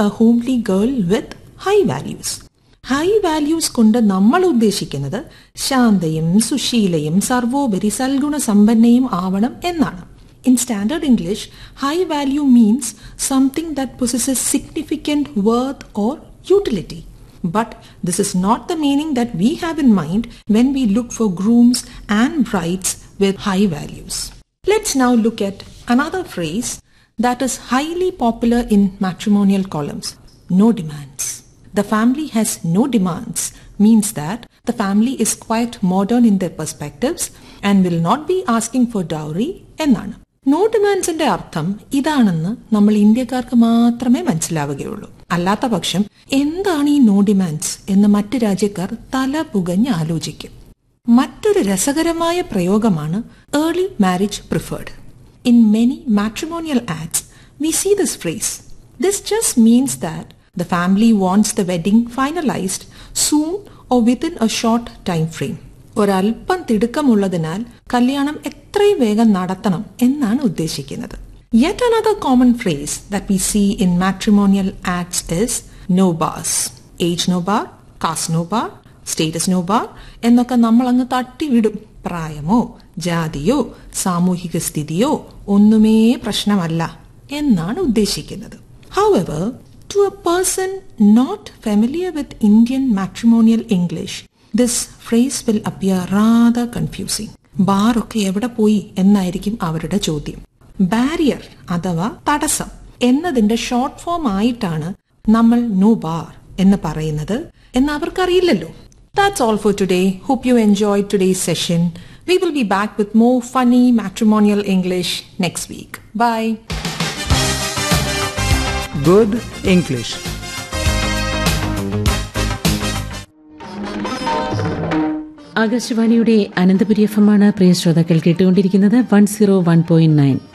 A homely girl with high values high values കൊണ്ട് നമ്മൾ ഉദ്ദേശിക്കുന്നത് ശാന്തയും സുശീലയും സർവോപരി സൽഗുണ സമ്പന്നയും ആവണം എന്നാണ് in standard English high value means something that possesses significant worth or utility But this is not the meaning that we have in mind when we look for grooms and brides with high values. Let's now look at another phrase that is highly popular in matrimonial columns no demands. The family has no demands means that the family is quite modern in their perspectives and will not be asking for dowry എന്നാണ് no ഡിമാൻഡ്സിന്റെ അർത്ഥം ഇതാണെന്ന് നമ്മൾ ഇന്ത്യക്കാർക്ക് മാത്രമേ മനസ്സിലാവുകയുള്ളൂ അല്ലാത്ത പക്ഷം എന്താണ് ഈ നോ ഡിമാൻഡ്സ് എന്ന് മറ്റു രാജ്യക്കാർ തല പുകഞ്ഞ് ആലോചിക്കും മറ്റൊരു രസകരമായ പ്രയോഗമാണ് early marriage preferred in many matrimonial ads we see this phrase this just means that the family wants the wedding finalised soon or within a short time frame ഒരല്പം തിടുക്കമുള്ളതിനാൽ കല്യാണം എത്രയും വേഗം നടത്തണം എന്നാണ് ഉദ്ദേശിക്കുന്നത് yet another common phrase that we see in matrimonial ads is no bar age no bar caste no bar status no bar എന്നൊക്കെ നമ്മൾ അങ്ങ് തട്ടിവിടും പ്രായമോ ജാതിയോ സാമൂഹിക സ്ഥിതിയോ ഒന്നുമേ പ്രശ്നമല്ല എന്നാണ് ഉദ്ദേശിക്കുന്നത് however to a person not familiar with Indian matrimonial English this phrase will appear rather confusing bar ഒക്കെ എവിടെ പോയി എന്നായിരിക്കും അവരുടെ ചോദ്യം ബാരിയർ അഥവാ തടസ്സം എന്നതിന്റെ ഷോർട്ട് ഫോം ആയിട്ടാണ് നമ്മൾ നോ ബാർ എന്ന് പറയുന്നത് എന്ന് അവർക്കറിയില്ലല്ലോ That's all for today. Hope you enjoyed today's session. We will be back with more funny matrimonial English next week. Bye. Good English. ആകാശവാണിയുടെ അനന്തപുരി എഫ് എം ആണ് പ്രിയ ശ്രോതാക്കൾ കേട്ടുകൊണ്ടിരിക്കുന്നത് one zero one point nine